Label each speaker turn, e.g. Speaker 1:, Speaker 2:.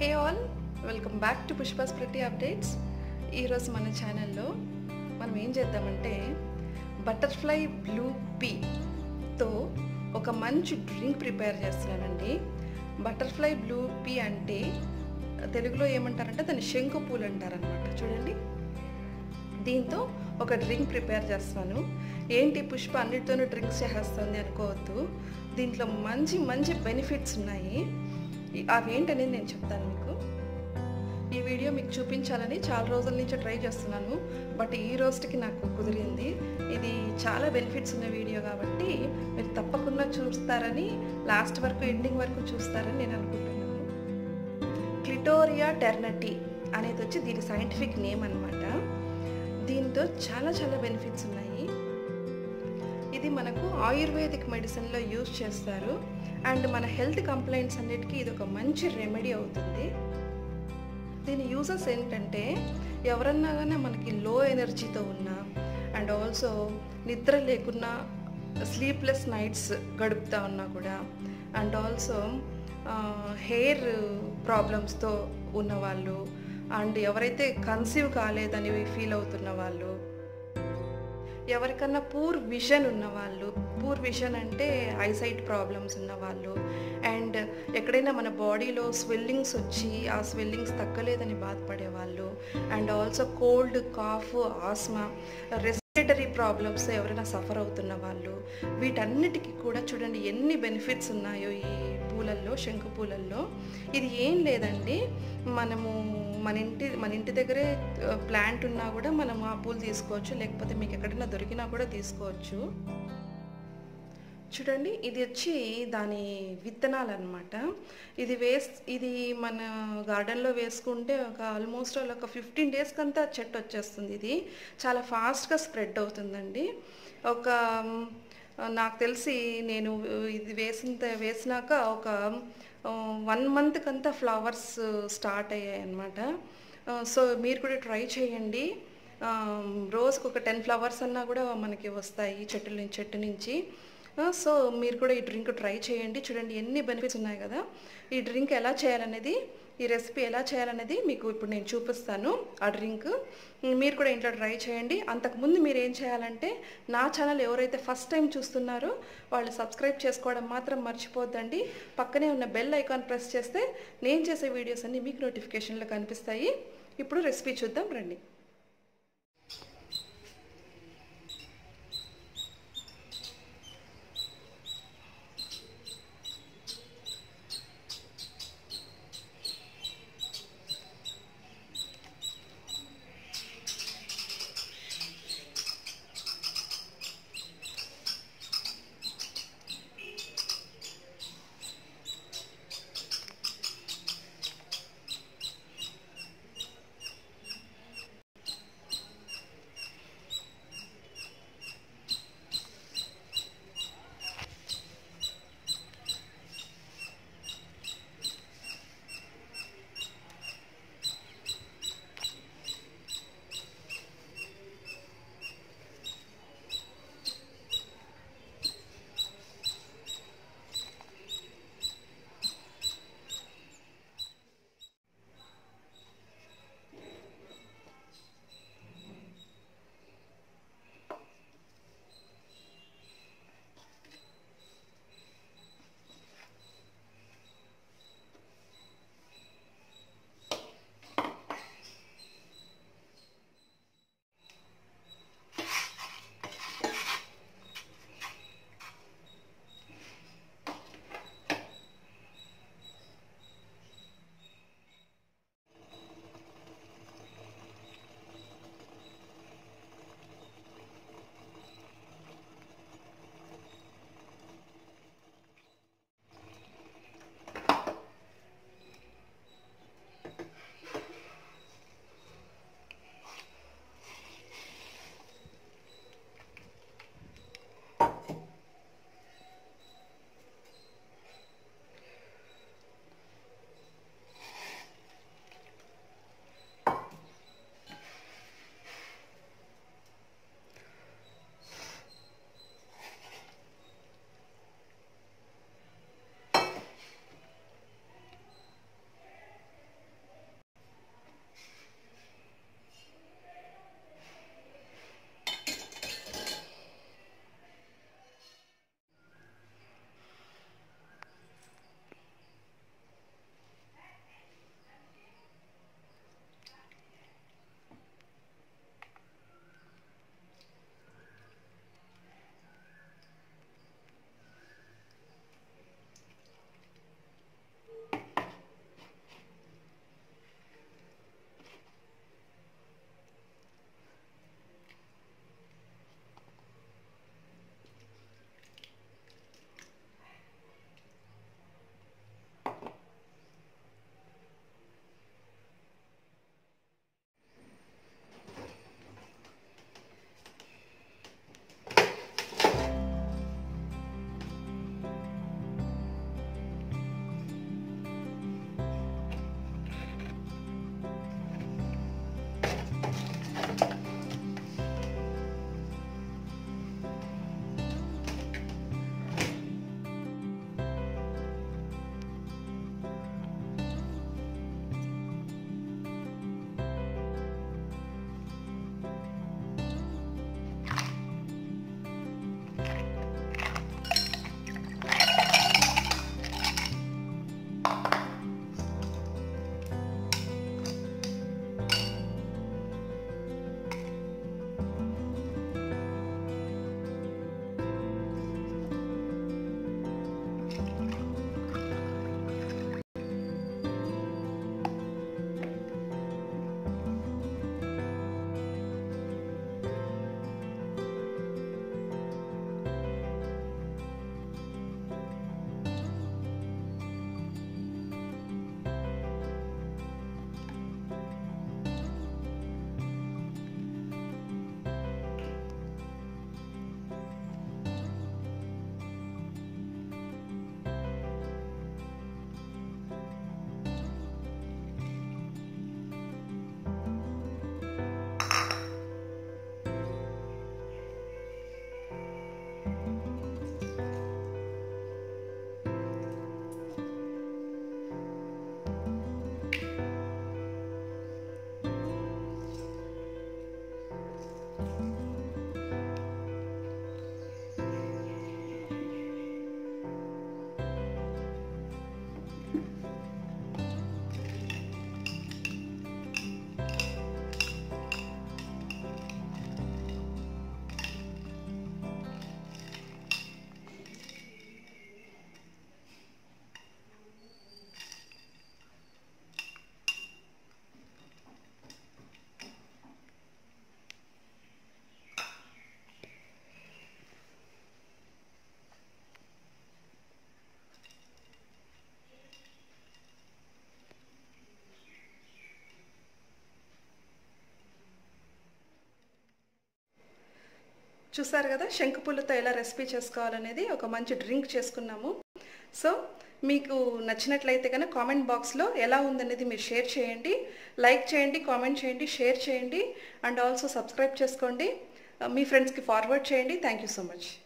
Speaker 1: hey all welcome back to Pushpa's ప్రతి updates ఈరోజు మన ఛానల్లో మనం ఏం చేద్దామంటే బటర్ఫ్లై బ్లూ పీతో ఒక మంచి డ్రింక్ ప్రిపేర్ చేస్తున్నానండి బటర్ఫ్లై బ్లూ పీ అంటే తెలుగులో ఏమంటారంటే దాన్ని శంకు పూలు అంటారనమాట చూడండి దీంతో ఒక డ్రింక్ ప్రిపేర్ చేస్తున్నాను ఏంటి పుష్ప అన్నిటితోనూ డ్రింక్స్ చేసేస్తుంది అనుకోవద్దు దీంట్లో మంచి మంచి బెనిఫిట్స్ ఉన్నాయి ఈ- అవి ఏంటనేది నేను చెప్తాను మీకు ఈ వీడియో మీకు చూపించాలని చాలా రోజుల నుంచి ట్రై చేస్తున్నాను బట్ ఈ రోజుకి నాకు కుదిరింది ఇది చాలా బెనిఫిట్స్ ఉన్న వీడియో కాబట్టి మీరు తప్పకుండా చూస్తారని లాస్ట్ వరకు ఎండింగ్ వరకు చూస్తారని నేను అనుకుంటున్నాను క్లిటోరియా టెర్నటీ అనేది వచ్చి దీని సైంటిఫిక్ నేమ్ అన్నమాట దీంతో చాలా చాలా బెనిఫిట్స్ ఉన్నాయి ఇది మనకు ఆయుర్వేదిక్ మెడిసిన్లో యూజ్ చేస్తారు అండ్ మన హెల్త్ కంప్లైంట్స్ అన్నిటికీ ఇది ఒక మంచి రెమెడీ అవుతుంది దీని యూజెస్ ఏంటంటే ఎవరన్నా కానీ మనకి లో ఎనర్జీతో ఉన్నా అండ్ ఆల్సో నిద్ర లేకున్నా స్లీప్లెస్ నైట్స్ గడుపుతా ఉన్నా కూడా అండ్ ఆల్సో హెయిర్ ప్రాబ్లమ్స్తో ఉన్నవాళ్ళు అండ్ ఎవరైతే కన్సీవ్ కాలేదని ఫీల్ అవుతున్న వాళ్ళు ఎవరికన్నా పూర్ విజన్ ఉన్నవాళ్ళు పూర్ విజన్ అంటే ఐసైట్ ప్రాబ్లమ్స్ ఉన్నవాళ్ళు అండ్ ఎక్కడైనా మన బాడీలో స్వెల్లింగ్స్ వచ్చి ఆ స్వెల్లింగ్స్ తగ్గలేదని బాధపడే వాళ్ళు and also cold cough asthma respiratory problems ఎవరైనా సఫర్ అవుతున్న వాళ్ళు వీటన్నిటికీ కూడా చూడండి ఎన్ని బెనిఫిట్స్ ఉన్నాయో ఈ పూలల్లో శంకు పూలల్లో ఇది ఏం లేదండి మనము మన ఇంటి మన ఇంటి దగ్గరే ప్లాంట్ ఉన్నా కూడా మనం ఆ పూలు తీసుకోవచ్చు లేకపోతే మీకు ఎక్కడైనా దొరికినా కూడా తీసుకోవచ్చు చూడండి ఇది వచ్చి దాని విత్తనాలు అనమాట ఇది వేస్ ఇది మన గార్డెన్లో వేసుకుంటే ఒక ఆల్మోస్ట్ ఒక ఫిఫ్టీన్ డేస్కి అంతా చెట్టు వచ్చేస్తుంది ఇది చాలా ఫాస్ట్గా స్ప్రెడ్ అవుతుందండి ఒక మ్, నాకు తెలిసి నేను ఇది వేసిన వేసినాక ఒక వన్ మంత్కి అంతా ఫ్లవర్స్ స్టార్ట్ అయ్యాయి అనమాట సో మీరు కూడా ట్రై చేయండి ఆ, రోజుకు ఒక టెన్ ఫ్లవర్స్ అన్నా కూడా మనకి వస్తాయి చెట్టు నుంచి చెట్టు నుంచి ఆ, సో మీరు కూడా ఈ డ్రింక్ ట్రై చేయండి చూడండి ఎన్ని బెనిఫిట్స్ ఉన్నాయి కదా ఈ డ్రింక్ ఎలా చేయాలనేది ఈ రెసిపీ ఎలా చేయాలనేది మీకు ఇప్పుడు నేను చూపిస్తాను ఆ డ్రింక్ మీరు కూడా ఇంట్లో ట్రై చేయండి అంతకుముందు మీరు ఏం చేయాలంటే నా ఛానల్ ఎవరైతే ఫస్ట్ టైం చూస్తున్నారో వాళ్ళు సబ్స్క్రైబ్ చేసుకోవడం మాత్రం మర్చిపోద్దండి పక్కనే ఉన్న బెల్ ఐకాన్ ప్రెస్ చేస్తే నేను చేసే వీడియోస్ అన్నీ మీకు నోటిఫికేషన్లో కనిపిస్తాయి ఇప్పుడు రెసిపీ చూద్దాం రండి చూసారు కదా శంకుపుల్లతో ఎలా రెసిపీ చేసుకోవాలనేది ఒక మంచి డ్రింక్ చేసుకున్నాము సో మీకు నచ్చినట్లయితే కనుక కామెంట్ బాక్స్లో ఎలా ఉందనేది మీరు షేర్ చేయండి లైక్ చేయండి కామెంట్ చేయండి షేర్ చేయండి అండ్ ఆల్సో సబ్స్క్రైబ్ చేసుకోండి మీ ఫ్రెండ్స్కి ఫార్వర్డ్ చేయండి థ్యాంక్ యూ సో మచ్